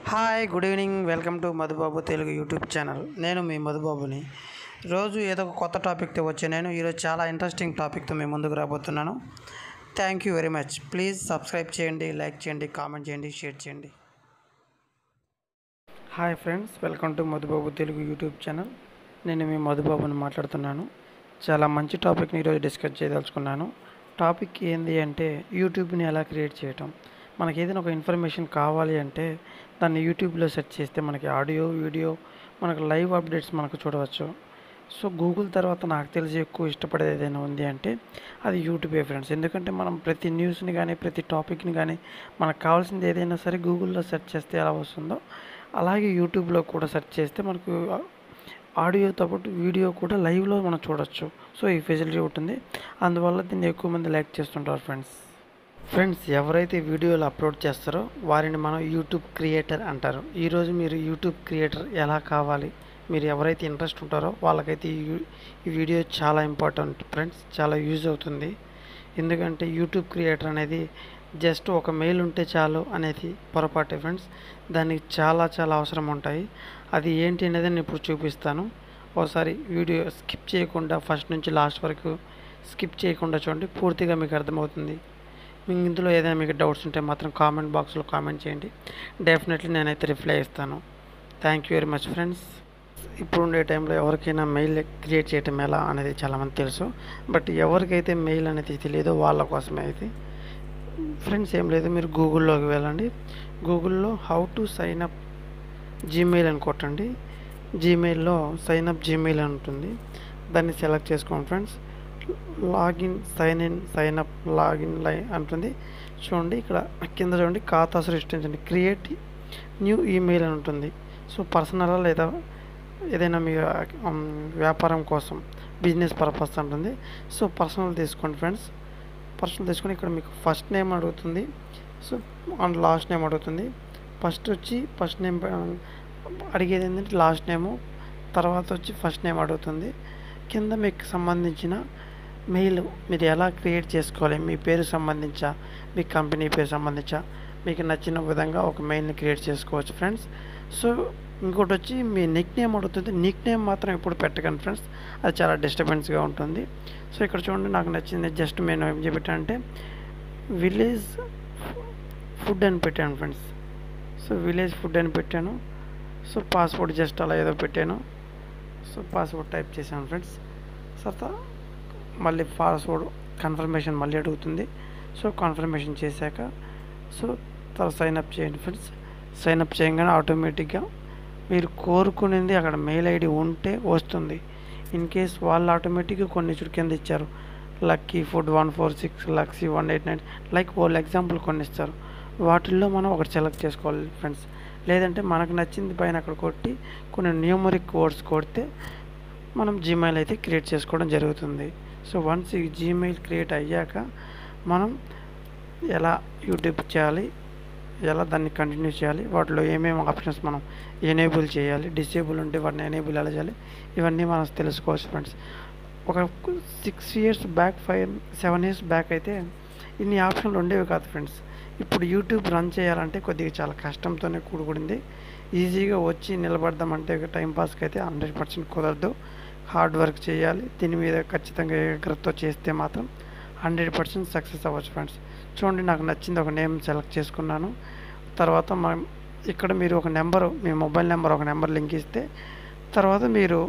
hi good evening welcome to Madhubabu Telugu YouTube channel నేను మీ మధుబాబుని రోజు ఏదో ఒక కొత్త టాపిక్తో వచ్చే నేను ఈరోజు చాలా ఇంట్రెస్టింగ్ టాపిక్తో మీ ముందుకు రాబోతున్నాను thank you very much please subscribe చేయండి లైక్ చేయండి కామెంట్ చేయండి షేర్ చేయండి hi friends welcome to Madhubabu Telugu YouTube channel నేను మీ మధుబాబుని మాట్లాడుతున్నాను చాలా మంచి టాపిక్ని ఈరోజు డిస్కస్ చేయదలుచుకున్నాను టాపిక్ ఏంది అంటే యూట్యూబ్ని ఎలా క్రియేట్ చేయటం మనకి ఏదైనా ఒక ఇన్ఫర్మేషన్ కావాలి అంటే దాన్ని యూట్యూబ్లో సెర్చ్ చేస్తే మనకి ఆడియో వీడియో మనకు లైవ్ అప్డేట్స్ మనకు చూడవచ్చు సో గూగుల్ తర్వాత నాకు తెలిసి ఎక్కువ ఇష్టపడేది ఏదైనా ఉంది అంటే అది యూట్యూబే ఫ్రెండ్స్ ఎందుకంటే మనం ప్రతి న్యూస్ని కానీ ప్రతి టాపిక్ని కానీ మనకు కావాల్సింది ఏదైనా సరే గూగుల్లో సెర్చ్ చేస్తే ఎలా వస్తుందో అలాగే యూట్యూబ్లో కూడా సెర్చ్ చేస్తే మనకు ఆడియోతో పాటు వీడియో కూడా లైవ్లో మనం చూడొచ్చు సో ఈ ఫెసిలిటీ ఉంటుంది అందువల్ల దీన్ని ఎక్కువ మంది లైక్ చేస్తుంటారు ఫ్రెండ్స్ ఫ్రెండ్స్ ఎవరైతే వీడియోలు అప్లోడ్ చేస్తారో వారిని మనం యూట్యూబ్ క్రియేటర్ అంటారు ఈరోజు మీరు యూట్యూబ్ క్రియేటర్ ఎలా కావాలి మీరు ఎవరైతే ఇంట్రెస్ట్ ఉంటారో వాళ్ళకైతే ఈ యూ- ఈ వీడియో చాలా ఇంపార్టెంట్ ఫ్రెండ్స్ చాలా యూజ్ అవుతుంది ఎందుకంటే యూట్యూబ్ క్రియేటర్ అనేది జస్ట్ ఒక మెయిల్ ఉంటే చాలు అనేది పొరపాటే ఫ్రెండ్స్ దానికి చాలా చాలా అవసరం ఉంటాయి అది ఏంటి అనేది నేను ఇప్పుడు చూపిస్తాను ఒకసారి వీడియో స్కిప్ చేయకుండా ఫస్ట్ నుంచి లాస్ట్ వరకు స్కిప్ చేయకుండా చూడండి పూర్తిగా మీకు అర్థమవుతుంది మీకు ఇందులో ఏదైనా మీకు డౌట్స్ ఉంటే మాత్రం కామెంట్ బాక్స్లో కామెంట్ చేయండి డెఫినెట్లీ నేనైతే రిప్లై ఇస్తాను thank you very much friends ఇప్పుడు ఉండే టైంలో ఎవరికైనా మెయిల్ క్రియేట్ చేయటం ఎలా అనేది చాలామంది తెలుసు బట్ ఎవరికైతే మెయిల్ అనేది తెలియదో వాళ్ళ కోసమే అయితే ఫ్రెండ్స్ ఏం లేదు మీరు గూగుల్లోకి వెళ్ళండి గూగుల్లో how to sign up Gmail అని కొట్టండి జీమెయిల్లో సైన్ అప్ జీమెయిల్ అని ఉంటుంది దాన్ని సెలెక్ట్ చేసుకోండి friends login sign in sign up login లై అంటుంది చూడండి ఇక్కడ కింద చూడండి ఖాతా సృష్టించండి క్రియేట్ న్యూ ఈమెయిల్ అని ఉంటుంది సో పర్సనల్ లేదా ఏదైనా మీ ఉమ్, వ్యాపారం కోసం బిజినెస్ పర్పస్ ఉంటుంది సో పర్సనల్ తీసుకోండి ఫ్రెండ్స్ పర్సనల్ తీసుకొని ఇక్కడ మీకు ఫస్ట్ నేమ్ అడుగుతుంది సో అండ్ లాస్ట్ నేమ్ అడుగుతుంది ఫస్ట్ వచ్చి ఫస్ట్ నేమ్ అడిగేది ఏంటంటే లాస్ట్ నేము తర్వాత వచ్చి ఫస్ట్ నేమ్ అడుగుతుంది కింద మీకు సంబంధించిన మెయిల్ మీరు ఎలా క్రియేట్ చేసుకోవాలి మీ పేరు సంబంధించా మీ కంపెనీ పేరు సంబంధించా మీకు నచ్చిన విధంగా ఒక మెయిల్ని క్రియేట్ చేసుకోవచ్చు ఫ్రెండ్స్ సో ఇంకోటి వచ్చి మీ నిక్ నేమ్ అడుగుతుంది నిక్ నేమ్ మాత్రం ఎప్పుడు పెట్టకండి ఫ్రెండ్స్ అది చాలా డిస్టర్బెన్స్గా ఉంటుంది సో ఇక్కడ చూడండి నాకు నచ్చింది జస్ట్ నేను ఏం చెప్పానంటే విలేజ్ ఫుడ్ అని పెట్టాను ఫ్రెండ్స్ సో విలేజ్ ఫుడ్ అని పెట్టాను సో పాస్వర్డ్ జస్ట్ అలా ఏదో పెట్టాను సో పాస్వర్డ్ టైప్ చేశాను ఫ్రెండ్స్ తర్వాత మళ్ళీ పాస్వర్డ్ కన్ఫర్మేషన్ మళ్ళీ అడుగుతుంది సో కన్ఫర్మేషన్ చేశాక సో తర్వాత సైన్ అప్ చేయండి ఫ్రెండ్స్ సైన్ అప్ చేయగానే ఆటోమేటిక్గా మీరు కోరుకునేది అక్కడ మెయిల్ ఐడి ఉంటే వస్తుంది ఇన్ కేస్ వాళ్ళు ఆటోమేటిక్గా కొన్ని చూడు కింద ఇచ్చారు lucky food one four six lucky one eight nine like వాళ్ళు ఎగ్జాంపుల్ కొన్ని ఇస్తారు వాటిల్లో మనం ఒకటి సెలెక్ట్ చేసుకోవాలి ఫ్రెండ్స్ లేదంటే మనకు నచ్చింది పైన అక్కడ కొట్టి కొన్ని న్యూమరిక్ కోడ్స్ కొడితే మనం జీమెయిల్ అయితే క్రియేట్ చేసుకోవడం జరుగుతుంది సో వన్స్ ఈ జీమెయిల్ క్రియేట్ అయ్యాక మనం ఎలా యూట్యూబ్ చేయాలి ఎలా దాన్ని కంటిన్యూ చేయాలి వాటిలో ఏమేమి ఆప్షన్స్ మనం ఎనేబుల్ చేయాలి డిసేబుల్ ఉంటే వాటిని ఎనేబుల్ ఎలా చేయాలి ఇవన్నీ మనం తెలుసుకోవచ్చు ఫ్రెండ్స్ ఒక six years back five seven years back అయితే ఇన్ని ఆప్షన్లు ఉండేవి కాదు ఫ్రెండ్స్ ఇప్పుడు యూట్యూబ్ రన్ చేయాలంటే కొద్దిగా చాలా కష్టంతోనే కూడుకుడింది ఈజీగా వచ్చి నిలబడదామంటే టైం పాస్కి అయితే హండ్రెడ్ పర్సెంట్ కుదరదు హార్డ్ వర్క్ చేయాలి దీని మీద ఖచ్చితంగా ఏకాగ్రతతో చేస్తే మాత్రం హండ్రెడ్ పర్సెంట్ సక్సెస్ అవ్వచ్చు ఫ్రెండ్స్ చూడండి నాకు నచ్చింది ఒక నేమ్ సెలెక్ట్ చేసుకున్నాను తర్వాత మనం ఇక్కడ మీరు ఒక నెంబర్ మీ మొబైల్ నెంబర్ ఒక నెంబర్ లింక్ ఇస్తే తర్వాత మీరు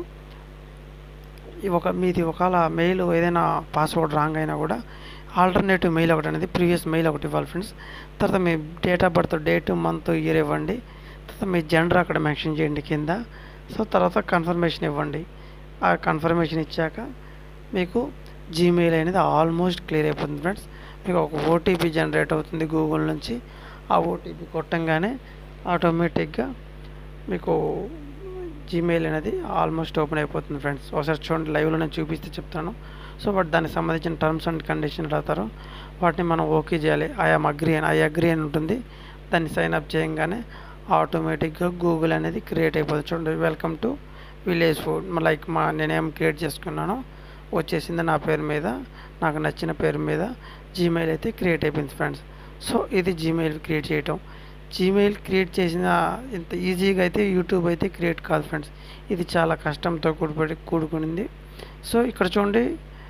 ఈ ఒక మీది ఒకవేళ మెయిల్ ఏదైనా పాస్వర్డ్ రాంగ్ అయినా కూడా ఆల్టర్నేటివ్ మెయిల్ ఒకటి అనేది ప్రీవియస్ మెయిల్ ఒకటి ఇవ్వాలి ఫ్రెండ్స్ తర్వాత మీ date of birth date month year ఇవ్వండి తర్వాత మీ జెండర్ అక్కడ మెన్షన్ చేయండి కింద సో తర్వాత కన్ఫర్మేషన్ ఇవ్వండి ఆ కన్ఫర్మేషన్ ఇచ్చాక మీకు జీమెయిల్ అనేది ఆల్మోస్ట్ క్లియర్ అయిపోతుంది ఫ్రెండ్స్ మీకు ఒక ఓటీపీ జనరేట్ అవుతుంది గూగుల్ నుంచి ఆ ఓటీపీ కొట్టంగానే ఆటోమేటిక్గా మీకు జీమెయిల్ అనేది ఆల్మోస్ట్ ఓపెన్ అయిపోతుంది ఫ్రెండ్స్ ఒకసారి చూడండి లైవ్లో నేను చూపిస్తే చెప్తాను సో బట్ దానికి సంబంధించిన టర్మ్స్ అండ్ కండిషన్ రాతారు వాటిని మనం ఓకే చేయాలి ఐఎమ్ అగ్రీ అని ఐ అగ్రీ అని ఉంటుంది దాన్ని సైన్ అప్ చేయగానే ఆటోమేటిక్గా గూగుల్ అనేది క్రియేట్ అయిపోతుంది చూడండి welcome to village food like మా నేనేం క్రియేట్ చేసుకున్నానో వచ్చేసింది నా పేరు మీద నాకు నచ్చిన పేరు మీద జీమెయిల్ అయితే క్రియేట్ అయిపోయింది ఫ్రెండ్స్ సో ఇది జీమెయిల్ క్రియేట్ చేయటం జీమెయిల్ క్రియేట్ చేసిన ఇంత ఈజీగా అయితే యూట్యూబ్ అయితే క్రియేట్ కాదు ఫ్రెండ్స్ ఇది చాలా కష్టంతో కూడిపడి కూడుకునింది సో ఇక్కడ చూడండి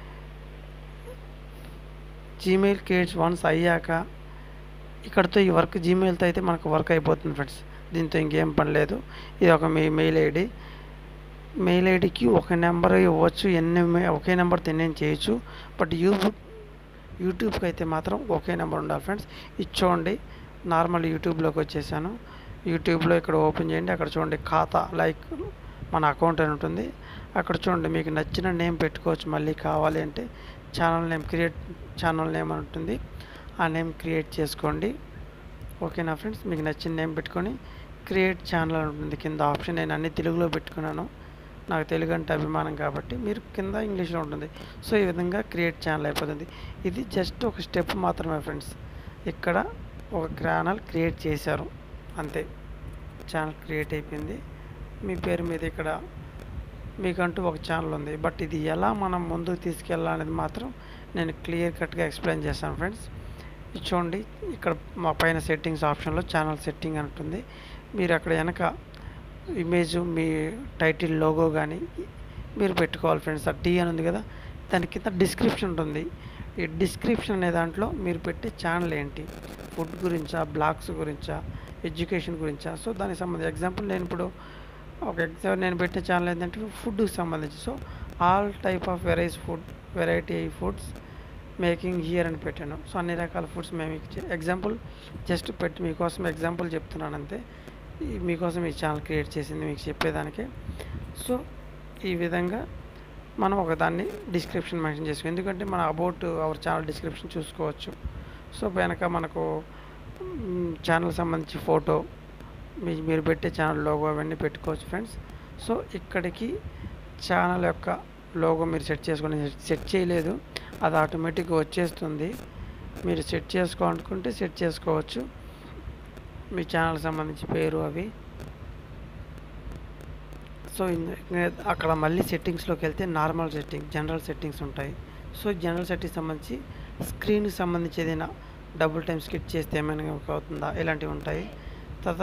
జీమెయిల్ క్రియేట్స్ వన్స్ అయ్యాక ఇక్కడతో ఈ వర్క్ జీమెయిల్తో అయితే మనకు వర్క్ అయిపోతుంది ఫ్రెండ్స్ దీంతో ఇంకేం పని లేదు ఇది ఒక మీ మెయిల్ ఐడి మెయిల్ ఐడికి ఒక నెంబర్ ఇవ్వచ్చు ఎన్ని మే- ఒకే నెంబర్తో ఎన్ని చేయొచ్చు బట్ యూట్యూబ్ యూట్యూబ్కి అయితే మాత్రం ఒకే నెంబర్ ఉండాలి ఫ్రెండ్స్ ఇది చూడండి నార్మల్ యూట్యూబ్లోకి వచ్చేసాను యూట్యూబ్లో ఇక్కడ ఓపెన్ చేయండి అక్కడ చూడండి ఖాతా లైక్ మన అకౌంట్ అని ఉంటుంది అక్కడ చూడండి మీకు నచ్చిన నేమ్ పెట్టుకోవచ్చు మళ్ళీ కావాలి అంటే channel name create channel name అని ఉంటుంది ఆ నేమ్ క్రియేట్ చేసుకోండి ఓకేనా ఫ్రెండ్స్ మీకు నచ్చిన నేమ్ పెట్టుకొని క్రియేట్ ఛానల్ అని ఉంటుంది కింద ఆప్షన్ నేను అన్ని తెలుగులో పెట్టుకున్నాను నాకు తెలుగు అంటే అభిమానం కాబట్టి మీరు కింద ఇంగ్లీష్లో ఉంటుంది సో ఈ విధంగా క్రియేట్ ఛానల్ అయిపోతుంది ఇది జస్ట్ ఒక స్టెప్ మాత్రమే ఫ్రెండ్స్ ఇక్కడ ఒక ఛానల్ క్రియేట్ చేశారు అంతే ఛానల్ క్రియేట్ అయిపోయింది మీ పేరు మీద ఇక్కడ మీకంటూ ఒక ఛానల్ ఉంది బట్ ఇది ఎలా మనం ముందుకు తీసుకెళ్ళాలనేది మాత్రం నేను క్లియర్ కట్గా ఎక్స్ప్లెయిన్ చేస్తాను ఫ్రెండ్స్ ఇది చూడండి ఇక్కడ మా పైన సెట్టింగ్స్ ఆప్షన్లో ఛానల్ సెట్టింగ్ అని ఉంటుంది మీరు అక్కడ వెనక ఇమేజ్ మీ టైటిల్ లోగో కానీ మీరు పెట్టుకోవాలి ఫ్రెండ్స్ ఆ టీ అని ఉంది కదా దాని కింద డిస్క్రిప్షన్ ఉంటుంది ఈ డిస్క్రిప్షన్ అనే దాంట్లో మీరు పెట్టే ఛానల్ ఏంటి ఫుడ్ గురించా బ్లాగ్స్ గురించా ఎడ్యుకేషన్ గురించా సో దానికి సంబంధించి ఎగ్జాంపుల్ నేను ఇప్పుడు ఒక ఎగ్జాంపుల్ నేను పెట్టే ఛానల్ ఏంటంటే ఫుడ్కి సంబంధించి so all type of varieties food variety foods making here అని పెట్టాను సో అన్ని రకాల ఫుడ్స్ మేము ఎగ్జాంపుల్ జస్ట్ పెట్టి మీకోసం ఎగ్జాంపుల్ చెప్తున్నాను అంతే ఈ మీకోసం ఈ ఛానల్ క్రియేట్ చేసింది మీకు చెప్పేదానికి సో ఈ విధంగా మనం ఒకదాన్ని డిస్క్రిప్షన్ మెన్షన్ చేసుకో ఎందుకంటే మన అబౌట్ అవర్ ఛానల్ డిస్క్రిప్షన్ చూసుకోవచ్చు సో వెనక మనకు ఛానల్ సంబంధించి ఫోటో మీ మీరు పెట్టే ఛానల్ లోగో అవన్నీ పెట్టుకోవచ్చు ఫ్రెండ్స్ సో ఇక్కడికి ఛానల్ యొక్క లోగో మీరు సెట్ చేసుకొని సెట్ చేయలేదు అది ఆటోమేటిక్గా వచ్చేస్తుంది మీరు సెట్ చేసుకోవాలనుకుంటే సెట్ చేసుకోవచ్చు మీ ఛానల్ సంబంధించి పేరు అవి సో ఇన్- అక్కడ మళ్ళీ సెట్టింగ్స్లోకి వెళ్తే నార్మల్ సెట్టింగ్ జనరల్ సెట్టింగ్స్ ఉంటాయి సో జనరల్ సెట్టింగ్ సంబంధించి స్క్రీన్కి సంబంధించి ఏదైనా డబుల్ టైం స్కిట్ చేస్తే ఏమైనా అవుతుందా ఇలాంటివి ఉంటాయి తర్వాత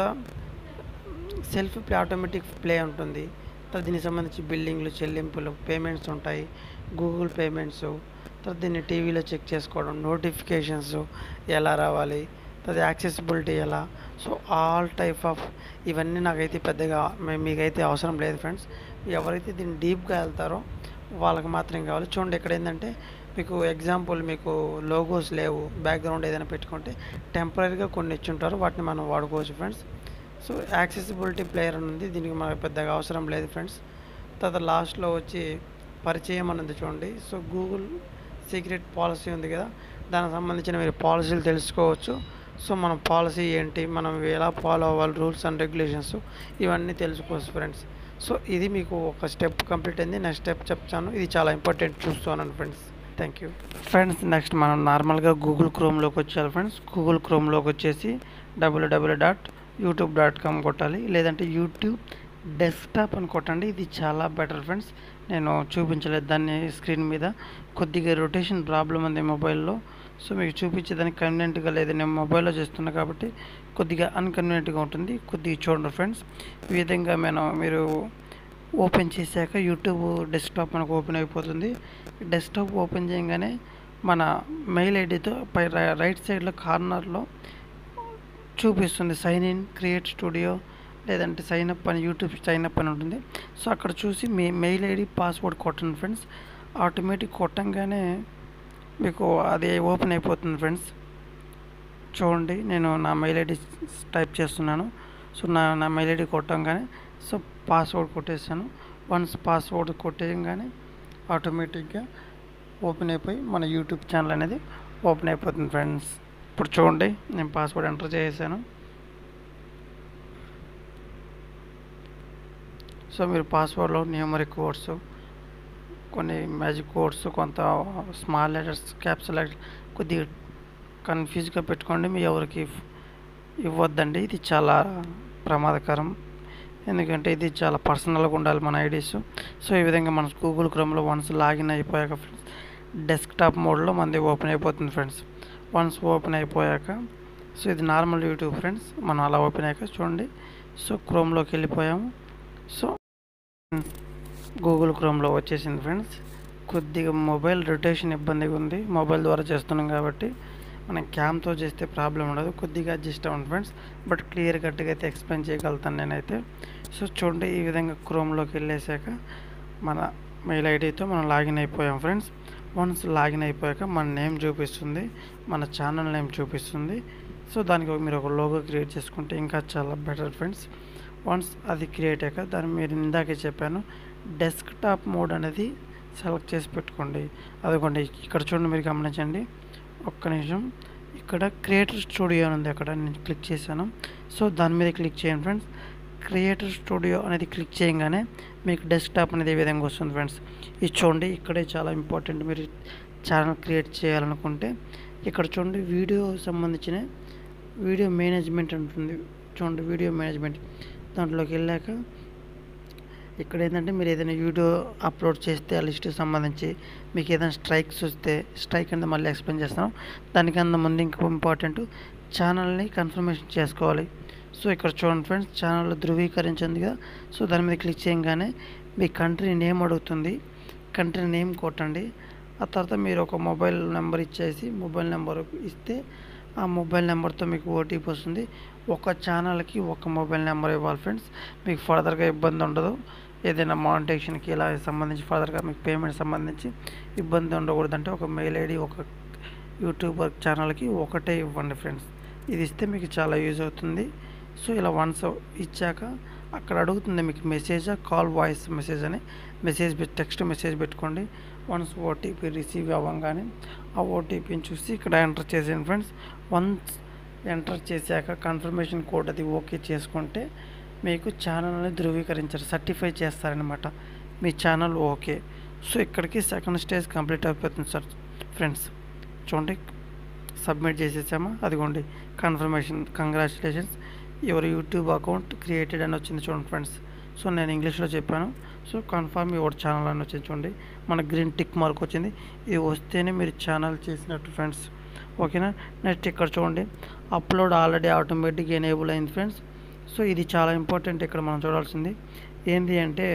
సెల్ఫ్ ప్లే ఆటోమేటిక్ ప్లే ఉంటుంది తర్వాత దీనికి సంబంధించి బిల్డింగ్లు చెల్లింపులు పేమెంట్స్ ఉంటాయి గూగుల్ పేమెంట్స్ తర్వాత దీన్ని టీవీలో చెక్ చేసుకోవడం నోటిఫికేషన్స్ ఎలా రావాలి తర్వాత యాక్సెసిబిలిటీ ఎలా సో ఆల్ టైప్ ఆఫ్ ఇవన్నీ నాకైతే పెద్దగా మే- మీకైతే అవసరం లేదు ఫ్రెండ్స్ ఎవరైతే దీన్ని డీప్గా వెళ్తారో వాళ్ళకి మాత్రం కావాలి చూడండి ఇక్కడ ఏంటంటే మీకు ఎగ్జాంపుల్ మీకు లోగోస్ లేవు బ్యాక్గ్రౌండ్ ఏదైనా పెట్టుకుంటే టెంపరీగా కొన్ని ఇచ్చుంటారు వాటిని మనం వాడుకోవచ్చు ఫ్రెండ్స్ సో యాక్సెసిబిలిటీ ప్లేయర్ అని ఉంది దీనికి మనకు పెద్దగా అవసరం లేదు ఫ్రెండ్స్ తర్వాత లాస్ట్లో వచ్చి పరిచయం అని ఉంది చూడండి సో గూగుల్ సీక్రెట్ పాలసీ ఉంది కదా దానికి సంబంధించిన మీరు పాలసీలు తెలుసుకోవచ్చు సో మన పాలసీ ఏంటి మనం ఎలా ఫాలో అవ్వాలి రూల్స్ అండ్ రెగ్యులేషన్స్ ఇవన్నీ తెలుసుకోవచ్చు ఫ్రెండ్స్ సో ఇది మీకు ఒక స్టెప్ కంప్లీట్ అయింది నెక్స్ట్ స్టెప్ చెప్తాను ఇది చాలా ఇంపార్టెంట్ చూస్తున్నాను friends thank you friends next మనం నార్మల్గా గూగుల్ క్రోమ్లోకి వచ్చేయాలి ఫ్రెండ్స్ గూగుల్ క్రోమ్లోకి వచ్చేసి WW dot YouTube dot com కొట్టాలి లేదంటే యూట్యూబ్ డెస్క్టాప్ అని కొట్టండి ఇది చాలా బెటర్ ఫ్రెండ్స్ నేను చూపించలేదు దాన్ని స్క్రీన్ మీద కొద్దిగా రొటేషన్ ప్రాబ్లం ఉంది మొబైల్లో సో మీకు చూపించేదానికి కన్వీనియంట్గా లేదు నేను మొబైల్లో చేస్తున్నా కాబట్టి కొద్దిగా అన్కన్వీనియంట్గా ఉంటుంది కొద్దిగా చూడండి ఫ్రెండ్స్ ఈ విధంగా మనం మీరు ఓపెన్ చేశాక యూట్యూబ్ డెస్క్టాప్ మనకు ఓపెన్ అయిపోతుంది డెస్క్టాప్ ఓపెన్ చేయగానే మన మెయిల్ ఐడితో పై రై- రైట్ సైడ్లో కార్నర్లో చూపిస్తుంది సైన్ ఇన్ క్రియేట్ స్టూడియో లేదంటే సైన్ అప్ అని యూట్యూబ్ సైన్ అప్ అని ఉంటుంది సో అక్కడ చూసి మీ మెయిల్ ఐడి పాస్వర్డ్ కొట్టండి ఫ్రెండ్స్ ఆటోమేటిక్ కొట్టంగానే మీకు అది ఓపెన్ అయిపోతుంది ఫ్రెండ్స్ చూడండి నేను నా మెయిల్ ఐడి టైప్ చేస్తున్నాను సో నా నా మెయిల్ ఐడి కొట్టంగానే సో పాస్వర్డ్ కొట్టేసాను వన్స్ పాస్వర్డ్ కొట్టేయగానే ఆటోమేటిక్గా ఓపెన్ అయిపోయి మన యూట్యూబ్ ఛానల్ అనేది ఓపెన్ అయిపోతుంది ఫ్రెండ్స్ ఇప్పుడు చూడండి నేను పాస్వర్డ్ ఎంటర్ చేసాను సో మీరు పాస్వర్డ్లో న్యూమరిక్ కోడ్స్ కొన్ని మ్యాజిక్ కోడ్స్ కొంత స్మాల్ లెటర్స్ క్యాప్స్ కొద్దిగా కన్ఫ్యూజ్గా పెట్టుకోండి మీ ఎవరికి ఇవ్- ఇవ్వద్దండి ఇది చాలా ప్రమాదకరం ఎందుకంటే ఇది చాలా పర్సనల్గా ఉండాలి మన ఐడీస్ సో ఈ విధంగా మన గూగుల్ క్రోమ్లో వన్స్ లాగిన్ అయిపోయాక ఫ్రెండ్స్ డెస్క్టాప్ మోడ్లో మనది ఓపెన్ అయిపోతుంది ఫ్రెండ్స్ వన్స్ ఓపెన్ అయిపోయాక సో ఇది నార్మల్ యూట్యూబ్ ఫ్రెండ్స్ మనం అలా ఓపెన్ అయ్యాక చూడండి సో క్రోమ్లోకి వెళ్ళిపోయాము సో గూగుల్ క్రోమ్లో వచ్చేసింది ఫ్రెండ్స్ కొద్దిగా మొబైల్ రొటేషన్ ఇబ్బందిగా ఉంది మొబైల్ ద్వారా చేస్తున్నాం కాబట్టి మనం క్యామ్తో చేస్తే ప్రాబ్లం ఉండదు కొద్దిగా అడ్జస్ట్ అవ్వండి ఫ్రెండ్స్ బట్ క్లియర్ కట్గా అయితే ఎక్స్ప్లెయిన్ చేయగలుగుతాను నేనైతే సో చూడండి ఈ విధంగా క్రోమ్లోకి వెళ్ళేసాక మన మెయిల్ ఐడితో మనం లాగిన్ అయిపోయాం ఫ్రెండ్స్ వన్స్ లాగిన్ అయిపోయాక మన నేమ్ చూపిస్తుంది మన ఛానల్ నేమ్ చూపిస్తుంది సో దానికి ఒక- మీరు ఒక లోగో క్రియేట్ చేసుకుంటే ఇంకా చాలా బెటర్ ఫ్రెండ్స్ వన్స్ అది క్రియేట్ అయ్యాక దాన్ని మీరు ఇందాకే చెప్పాను డెస్క్టాప్ మోడ్ అనేది సెలెక్ట్ చేసి పెట్టుకోండి అదిగోండి ఇక్కడ చూడండి మీరు గమనించండి ఒక్క నిమిషం ఇక్కడ క్రియేటర్ స్టూడియో అని ఉంది అక్కడ నేను క్లిక్ చేశాను సో దాని మీద క్లిక్ చేయండి ఫ్రెండ్స్ క్రియేటర్ స్టూడియో అనేది క్లిక్ చేయగానే మీకు డెస్క్టాప్ అనేది ఈ విధంగా వస్తుంది ఫ్రెండ్స్ ఇది చూడండి ఇక్కడే చాలా ఇంపార్టెంట్ మీరు ఛానల్ క్రియేట్ చేయాలనుకుంటే ఇక్కడ చూడండి వీడియో సంబంధించిన వీడియో మేనేజ్మెంట్ ఉంటుంది చూడండి వీడియో మేనేజ్మెంట్ దాంట్లోకి వెళ్ళాక ఇక్కడ ఏంటంటే మీరు ఏదైనా వీడియో అప్లోడ్ చేస్తే ఆ లిస్ట్కి సంబంధించి మీకు ఏదైనా స్ట్రైక్స్ వస్తే స్ట్రైక్ అనేది మళ్ళీ ఎక్స్ప్లెయిన్ చేస్తాను దానికన్నా ముందు ఇంకో ఇంపార్టెంట్ ఛానల్ని కన్ఫర్మేషన్ చేసుకోవాలి సో ఇక్కడ చూడండి ఫ్రెండ్స్ ఛానల్ ధృవీకరించింది కదా సో దాని మీద క్లిక్ చేయగానే మీ కంట్రీ నేమ్ అడుగుతుంది కంట్రీ నేమ్ కొట్టండి ఆ తర్వాత మీరు ఒక మొబైల్ నెంబర్ ఇచ్చేసి మొబైల్ నెంబర్ ఇస్తే ఆ మొబైల్ నెంబర్తో మీకు ఓటీపీ వస్తుంది ఒక ఛానల్కి ఒక మొబైల్ నెంబర్ ఇవ్వాలి ఫ్రెండ్స్ మీకు ఫర్దర్గా ఇబ్బంది ఉండదు ఏదైనా మానిటేషన్కి ఇలా సంబంధించి ఫర్దర్గా మీకు పేమెంట్ సంబంధించి ఇబ్బంది ఉండకూడదంటే ఒక మెయిల్ ఐడి ఒక యూట్యూబర్ ఛానల్కి ఒకటే ఇవ్వండి ఫ్రెండ్స్ ఇది ఇస్తే మీకు చాలా యూజ్ అవుతుంది సో ఇలా వన్స్ ఇచ్చాక అక్కడ అడుగుతుంది మీకు మెసేజ్ కాల్ వాయిస్ మెసేజ్ అని మెసేజ్ టెక్స్ట్ మెసేజ్ పెట్టుకోండి వన్స్ ఓటీపీ రిసీవ్ అవ్వగానే ఆ ఓటీపీని చూసి ఇక్కడ ఎంటర్ చేసేయండి ఫ్రెండ్స్ వన్స్ ఎంటర్ చేశాక కన్ఫర్మేషన్ కోడ్ అది ఓకే చేసుకుంటే మీకు ఛానల్ని ధృవీకరించారు సర్టిఫై చేస్తారనమాట మీ ఛానల్ ఓకే సో ఇక్కడికి సెకండ్ స్టేజ్ కంప్లీట్ అయిపోతుంది సార్ ఫ్రెండ్స్ చూడండి సబ్మిట్ చేసేసామా అదిగోండి confirmation congratulations your YouTube account created అని వచ్చింది చూడండి ఫ్రెండ్స్ సో నేను ఇంగ్లీష్లో చెప్పాను సో కన్ఫర్మ్ యువర్ ఛానల్ అని వచ్చింది చూడండి మన గ్రీన్ టిక్ మార్క్ వచ్చింది ఇది వస్తేనే మీరు ఛానల్ చేసినట్టు ఫ్రెండ్స్ ఓకేనా నెక్స్ట్ ఇక్కడ చూడండి అప్లోడ్ ఆల్రెడీ ఆటోమేటిక్ ఎనేబుల్ అయింది ఫ్రెండ్స్ సో ఇది చాలా ఇంపార్టెంట్ ఇక్కడ మనం చూడాల్సింది ఏంటి అంటే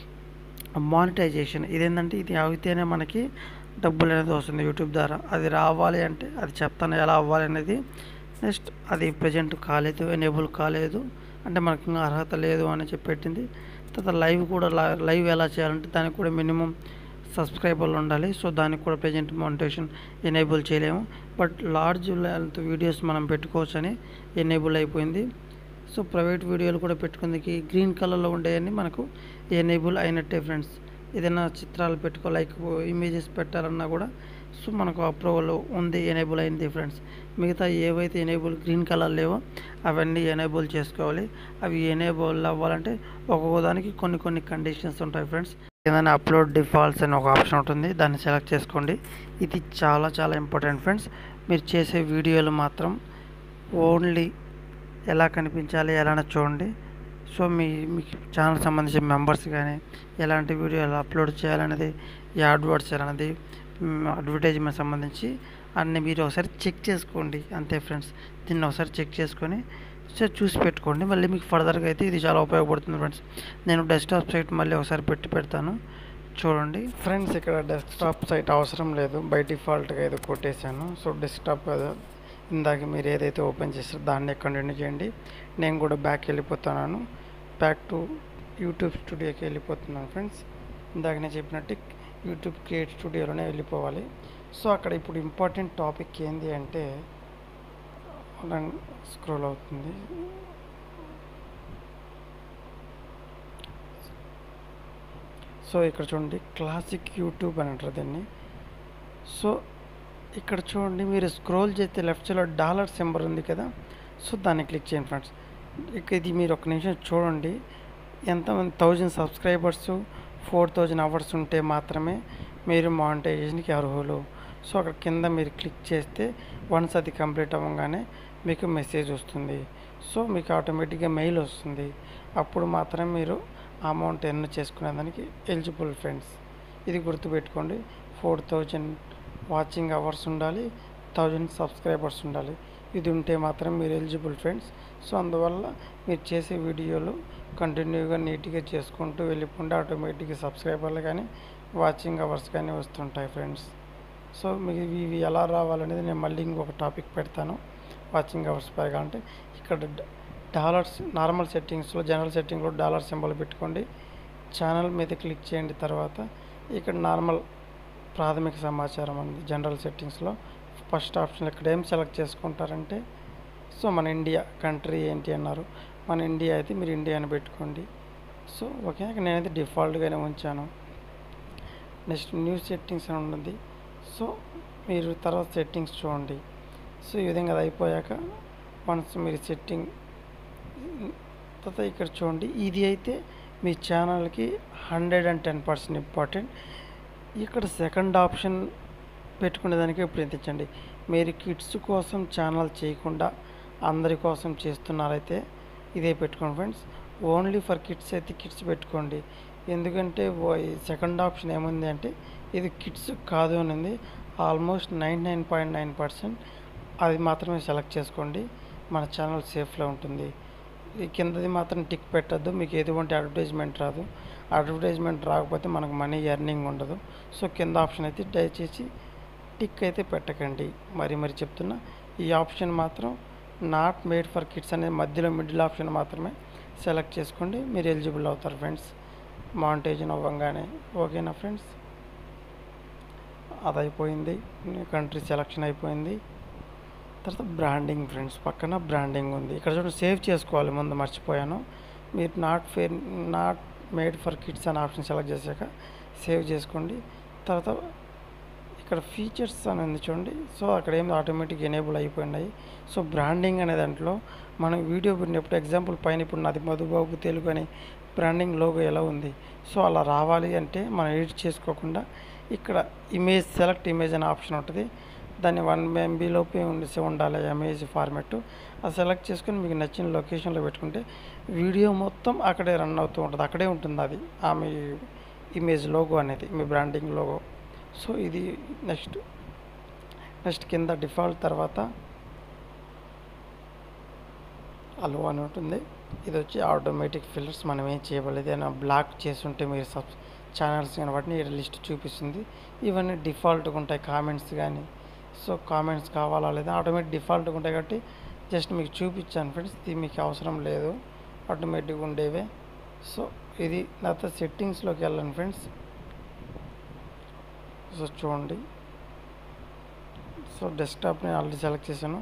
మానిటైజేషన్ ఇదేంటంటే ఇది అయితేనే మనకి డబ్బులు అనేది వస్తుంది యూట్యూబ్ ద్వారా అది రావాలి అంటే అది చెప్తాను ఎలా అవ్వాలి అనేది నెక్స్ట్ అది ప్రజెంట్ కాలేదు ఎనేబుల్ కాలేదు అంటే మనకి ఇంకా అర్హత లేదు అని చెప్పి పెట్టింది తర్వాత లైవ్ కూడా లా- లైవ్ ఎలా చేయాలంటే దానికి కూడా మినిమం సబ్స్క్రైబర్లు ఉండాలి సో దానికి కూడా ప్రజెంట్ మానిటేషన్ ఎనేబుల్ చేయలేము బట్ లార్జ్ లెంత్ వీడియోస్ మనం పెట్టుకోవచ్చు అని ఎనేబుల్ అయిపోయింది సో ప్రైవేట్ వీడియోలు కూడా పెట్టుకుందికి గ్రీన్ కలర్లో ఉండేవన్నీ మనకు ఎనేబుల్ అయినట్టే ఫ్రెండ్స్ ఏదైనా చిత్రాలు పెట్టుకో లైక్ ఇమేజెస్ పెట్టాలన్నా కూడా సో మనకు అప్రూవల్ ఉంది ఎనేబుల్ అయింది ఫ్రెండ్స్ మిగతా ఏవైతే ఎనేబుల్ గ్రీన్ కలర్ లేవో అవన్నీ ఎనేబుల్ చేసుకోవాలి అవి ఎనేబుల్ అవ్వాలంటే ఒక్కొక్క దానికి కొన్ని కొన్ని కండిషన్స్ ఉంటాయి ఫ్రెండ్స్ ఏదైనా అప్లోడ్ డిఫాల్ట్స్ అని ఒక ఆప్షన్ ఉంటుంది దాన్ని సెలెక్ట్ చేసుకోండి ఇది చాలా చాలా ఇంపార్టెంట్ ఫ్రెండ్స్ మీరు చేసే వీడియోలు మాత్రం ఓన్లీ ఎలా కనిపించాలి ఎలానో చూడండి సో మీ మీకు ఛానల్ సంబంధించిన మెంబర్స్ కానీ ఎలాంటి వీడియో ఎలా అప్లోడ్ చేయాలనేది యాడ్ వర్డ్స్ అనేది అడ్వర్టైజ్మెంట్ సంబంధించి అన్ని మీరు ఒకసారి చెక్ చేసుకోండి అంతే ఫ్రెండ్స్ దీన్ని ఒకసారి చెక్ చేసుకొని సో చూసి పెట్టుకోండి మళ్ళీ మీకు ఫర్దర్గా అయితే ఇది చాలా ఉపయోగపడుతుంది ఫ్రెండ్స్ నేను డెస్క్టాప్ సైట్ మళ్ళీ ఒకసారి పెట్టి పెడతాను చూడండి ఫ్రెండ్స్ ఇక్కడ డెస్క్టాప్ సైట్ అవసరం లేదు బై డిఫాల్ట్గా ఏదో కొట్టేశాను సో డెస్క్టాప్ కదా ఇందాక మీరు ఏదైతే ఓపెన్ చేస్తారో దాన్ని కంటిన్యూ చేయండి నేను కూడా బ్యాక్ వెళ్ళిపోతున్నాను బ్యాక్ టు యూట్యూబ్ స్టూడియోకి వెళ్ళిపోతున్నాను ఫ్రెండ్స్ ఇందాక నేను చెప్పినట్టు యూట్యూబ్ క్రియేట్ స్టూడియోలోనే వెళ్ళిపోవాలి సో అక్కడ ఇప్పుడు ఇంపార్టెంట్ టాపిక్ ఏంది అంటే స్క్రోల్ అవుతుంది సో ఇక్కడ చూడండి క్లాసిక్ యూట్యూబ్ అని అంటారు దీన్ని సో ఇక్కడ చూడండి మీరు స్క్రోల్ చేస్తే లెఫ్ట్ సైడ్లో డాలర్ సింబల్ ఉంది కదా సో దాన్ని క్లిక్ చేయండి ఫ్రెండ్స్ ఇక ఇది మీరు ఒక నిమిషం చూడండి ఎంతమంది thousand subscribers four thousand hours ఉంటే మాత్రమే మీరు మానిటైజేషన్కి అర్హులు సో అక్కడ కింద మీరు క్లిక్ చేస్తే వన్స్ అది కంప్లీట్ అవ్వగానే మీకు మెసేజ్ వస్తుంది సో మీకు ఆటోమేటిక్గా మెయిల్ వస్తుంది అప్పుడు మాత్రమే మీరు అమౌంట్ ఎర్న్ చేసుకునేదానికి ఎలిజిబుల్ ఫ్రెండ్స్ ఇది గుర్తుపెట్టుకోండి ఫోర్ థౌజండ్ వాచింగ్ అవర్స్ ఉండాలి థౌజండ్ సబ్స్క్రైబర్స్ ఉండాలి ఇది ఉంటే మాత్రం మీరు ఎలిజిబుల్ ఫ్రెండ్స్ సో అందువల్ల మీరు చేసే వీడియోలు కంటిన్యూగా నీట్గా చేసుకుంటూ వెళ్ళిపోండి ఆటోమేటిక్గా సబ్స్క్రైబర్లు కానీ వాచింగ్ అవర్స్ కానీ వస్తుంటాయి ఫ్రెండ్స్ సో మీకు ఇవి ఇవి ఎలా రావాలనేది నేను మళ్ళీ ఇంకొక టాపిక్ పెడతాను వాచింగ్ అవర్స్ పైగా అంటే ఇక్కడ డ- డాలర్స్ నార్మల్ సెట్టింగ్స్లో జనరల్ సెట్టింగ్లో డాలర్ సింబల్ పెట్టుకోండి ఛానల్ మీద క్లిక్ చేయండి తర్వాత ఇక్కడ నార్మల్ ప్రాథమిక సమాచారం అనేది జనరల్ సెట్టింగ్స్లో ఫస్ట్ ఆప్షన్ ఇక్కడ ఏం సెలెక్ట్ చేసుకుంటారంటే సో మన ఇండియా కంట్రీ ఏంటి అన్నారు మన ఇండియా అయితే మీరు ఇండియా అని పెట్టుకోండి సో ఓకే నేనైతే డిఫాల్ట్గానే ఉంచాను నెక్స్ట్ న్యూ సెట్టింగ్స్ అని ఉంటుంది సో మీరు తర్వాత సెట్టింగ్స్ చూడండి సో ఈ విధంగా అది అయిపోయాక వన్స్ మీరు సెట్టింగ్ తర్వాత ఇక్కడ చూడండి ఇది అయితే మీ ఛానల్కి hundred and ten percent important ఇక్కడ సెకండ్ ఆప్షన్ పెట్టుకునే దానికి ప్రయత్నించండి మీరు కిడ్స్ కోసం ఛానల్ చేయకుండా అందరి కోసం చేస్తున్నారైతే ఇదే పెట్టుకోండి ఫ్రెండ్స్ ఓన్లీ ఫర్ కిడ్స్ అయితే కిడ్స్ పెట్టుకోండి ఎందుకంటే సెకండ్ ఆప్షన్ ఏముంది అంటే ఇది కిడ్స్ కాదు అని ఉంది almost nine nine point nine percent అది మాత్రమే సెలెక్ట్ చేసుకోండి మన ఛానల్ సేఫ్లో ఉంటుంది ఈ కిందది మాత్రం టిక్ పెట్టద్దు మీకు ఎటువంటి అడ్వర్టైజ్మెంట్ రాదు అడ్వర్టైజ్మెంట్ రాకపోతే మనకు మనీ ఎర్నింగ్ ఉండదు సో కింద ఆప్షన్ అయితే దయచేసి టిక్ అయితే పెట్టకండి మరి మరి చెప్తున్నా ఈ ఆప్షన్ మాత్రం నాట్ మేడ్ ఫర్ కిడ్స్ అనే మధ్యలో మిడిల్ ఆప్షన్ మాత్రమే సెలెక్ట్ చేసుకోండి మీరు ఎలిజిబుల్ అవుతారు ఫ్రెండ్స్ మాంటేజన్ అవ్వగానే ఓకేనా ఫ్రెండ్స్ అది అయిపోయింది కంట్రీ సెలెక్షన్ అయిపోయింది తర్వాత బ్రాండింగ్ ఫ్రెండ్స్ పక్కన బ్రాండింగ్ ఉంది ఇక్కడ చూడండి సేవ్ చేసుకోవాలి ముందు మర్చిపోయాను మీరు not fair not made for kids అనే ఆప్షన్ సెలెక్ట్ చేశాక సేవ్ చేసుకోండి తర్వాత ఇక్కడ ఫీచర్స్ అని ఉంది చూడండి సో అక్కడ ఏమి ఆటోమేటిక్ ఎనేబుల్ అయిపోయినాయి సో బ్రాండింగ్ అనే దాంట్లో మనం వీడియో పెట్టినప్పుడు ఎగ్జాంపుల్ పైన ఇప్పుడు నాది మధుబాబు తెలుగు అని బ్రాండింగ్ లోగో ఎలా ఉంది సో అలా రావాలి అంటే మనం ఎడిట్ చేసుకోకుండా ఇక్కడ ఇమేజ్ సెలెక్ట్ ఇమేజ్ అనే ఆప్షన్ ఉంటుంది దాన్ని వన్ ఎంబీలోపే ఉండి ఉండాలి ఇమేజ్ ఫార్మెట్ అది సెలెక్ట్ చేసుకొని మీకు నచ్చిన లొకేషన్లో పెట్టుకుంటే వీడియో మొత్తం అక్కడే రన్ అవుతూ ఉంటుంది అక్కడే ఉంటుంది అది ఆ మీ ఇమేజ్ లోగో అనేది మీ బ్రాండింగ్ లోగో సో ఇది నెక్స్ట్ నెక్స్ట్ కింద డిఫాల్ట్ తర్వాత అలో అని ఉంటుంది ఇది వచ్చి ఆటోమేటిక్ ఫిల్టర్స్ మనం ఏం చేయబడలేదు ఏదైనా బ్లాక్ చేస్తుంటే మీరు సబ్ ఛానల్స్ కానీ వాటిని ఇక్కడ లిస్ట్ చూపిస్తుంది ఇవన్నీ డిఫాల్ట్గా ఉంటాయి కామెంట్స్ కానీ సో కామెంట్స్ కావాలా లేదా ఆటోమేటిక్ డిఫాల్ట్గా ఉంటాయి కాబట్టి జస్ట్ మీకు చూపించాను ఫ్రెండ్స్ ఇది మీకు అవసరం లేదు ఆటోమేటిక్గా ఉండేవే సో ఇది తర్వాత సెట్టింగ్స్లోకి వెళ్ళండి ఫ్రెండ్స్ సో చూడండి సో డెస్క్టాప్ నేను ఆల్రెడీ సెలెక్ట్ చేశాను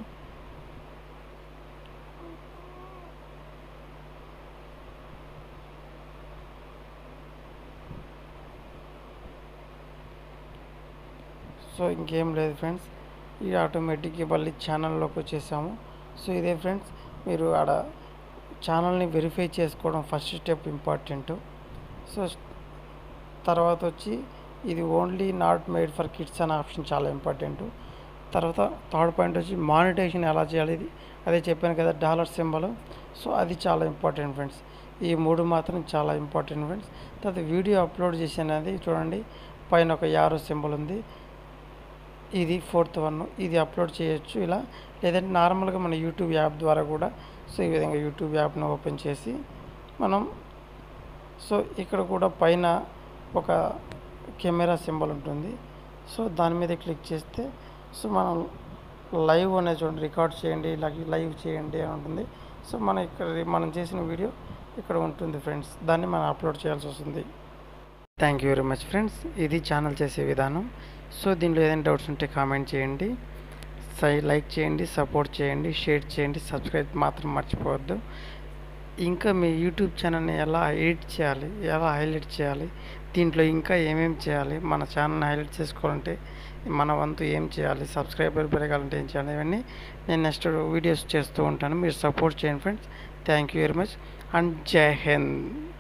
సో ఇంకేం లేదు ఫ్రెండ్స్ ఇది ఆటోమేటిక్గా మళ్ళీ ఛానల్లోకి వచ్చేసాము సో ఇదే ఫ్రెండ్స్ మీరు ఆడ ఛానల్ని వెరిఫై చేసుకోవడం ఫస్ట్ స్టెప్ ఇంపార్టెంట్ సో తర్వాత వచ్చి ఇది only not made for kids అనే ఆప్షన్ చాలా ఇంపార్టెంట్ తర్వాత థర్డ్ పాయింట్ వచ్చి మానిటేషన్ ఎలా చేయాలి ఇది అదే చెప్పాను కదా డాలర్ సింబల్ సో అది చాలా ఇంపార్టెంట్ ఫ్రెండ్స్ ఈ మూడు మాత్రం చాలా ఇంపార్టెంట్ ఫ్రెండ్స్ తర్వాత వీడియో అప్లోడ్ చేసినది చూడండి పైన ఒక యారో సింబల్ ఉంది ఇది ఫోర్త్ వన్ ఇది అప్లోడ్ చేయొచ్చు ఇలా లేదంటే నార్మల్గా మన యూట్యూబ్ యాప్ ద్వారా కూడా సో ఈ విధంగా యూట్యూబ్ యాప్ను ఓపెన్ చేసి మనం సో ఇక్కడ కూడా పైన ఒక కెమెరా సింబల్ ఉంటుంది సో దాని మీద క్లిక్ చేస్తే సో మనం లైవ్ అనేది చూడండి రికార్డ్ చేయండి ఇలాగే లైవ్ చేయండి అని ఉంటుంది సో మన ఇక్కడ మనం చేసిన వీడియో ఇక్కడ ఉంటుంది ఫ్రెండ్స్ దాన్ని మనం అప్లోడ్ చేయాల్సి వస్తుంది thank you very much friends ఇది ఛానల్ చేసే విధానం సో దీనిలో ఏదైనా డౌట్స్ ఉంటే కామెంట్ చేయండి సై లైక్ చేయండి సపోర్ట్ చేయండి షేర్ చేయండి సబ్స్క్రైబ్ మాత్రం మర్చిపోవద్దు ఇంకా మీ యూట్యూబ్ ఛానల్ని ఎలా ఎడిట్ చేయాలి ఎలా హైలైట్ చేయాలి దీంట్లో ఇంకా ఏమేమి చేయాలి మన ఛానల్ని హైలైట్ చేసుకోవాలంటే మన వంతు ఏం చేయాలి సబ్స్క్రైబర్ పెరగాలంటే ఏం చేయాలి ఇవన్నీ నేను నెక్స్ట్ వీడియోస్ చేస్తూ ఉంటాను మీరు సపోర్ట్ చేయండి friends thank you very much and జై హింద్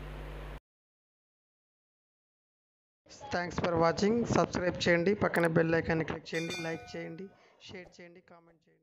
థ్యాంక్స్ ఫర్ వాచింగ్ సబ్స్క్రైబ్ చేయండి పక్కన బెల్ ఐకాన్ని క్లిక్ చేయండి లైక్ చేయండి షేర్ చేయండి కామెంట్ చేయండి